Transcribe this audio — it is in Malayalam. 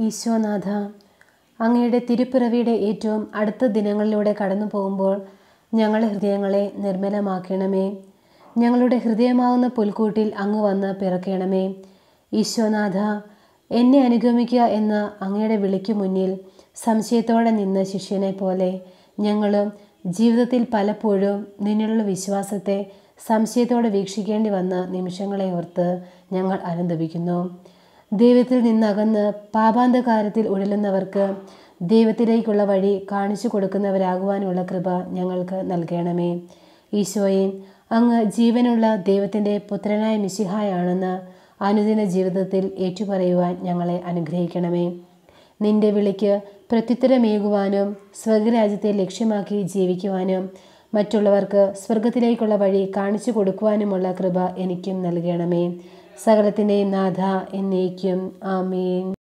ഈശോനാഥ അങ്ങയുടെ തിരുപ്പിറവിയുടെ ഏറ്റവും അടുത്ത ദിനങ്ങളിലൂടെ കടന്നു പോകുമ്പോൾ ഞങ്ങളുടെ ഹൃദയങ്ങളെ നിർമ്മലമാക്കണമേ ഞങ്ങളുടെ ഹൃദയമാവുന്ന പുൽക്കൂട്ടിൽ അങ്ങ് വന്ന് പിറക്കണമേ ഈശോനാഥ എന്നെ അനുഗമിക്കുക എന്ന അങ്ങയുടെ വിളിക്കു മുന്നിൽ സംശയത്തോടെ നിന്ന ശിഷ്യനെ പോലെ ഞങ്ങളും ജീവിതത്തിൽ പലപ്പോഴും നിന്നിലുള്ള വിശ്വാസത്തെ സംശയത്തോടെ വീക്ഷിക്കേണ്ടി വന്ന നിമിഷങ്ങളെ ഓർത്ത് ഞങ്ങൾ അനുദപിക്കുന്നു ദൈവത്തിൽ നിന്നകന്ന് പാപാന്തകാരത്തിൽ ഉഴലുന്നവർക്ക് ദൈവത്തിലേക്കുള്ള വഴി കാണിച്ചു കൊടുക്കുന്നവരാകുവാനുള്ള കൃപ ഞങ്ങൾക്ക് നൽകണമേ ഈശോയെ അങ്ങ് ജീവനുള്ള ദൈവത്തിൻ്റെ പുത്രനായ മിശിഹായാണെന്ന് അനുദിന ജീവിതത്തിൽ ഏറ്റുപറയുവാൻ ഞങ്ങളെ അനുഗ്രഹിക്കണമേ നിന്റെ വിളിക്ക് പ്രത്യുത്തരമേകുവാനും സ്വർഗരാജ്യത്തെ ലക്ഷ്യമാക്കി ജീവിക്കുവാനും മറ്റുള്ളവർക്ക് സ്വർഗത്തിലേക്കുള്ള വഴി കാണിച്ചു കൊടുക്കുവാനുമുള്ള കൃപ എനിക്കും നൽകണമേ സകലത്തിൻ്റെയും നാഥ എന്നേക്കും ആമീൻ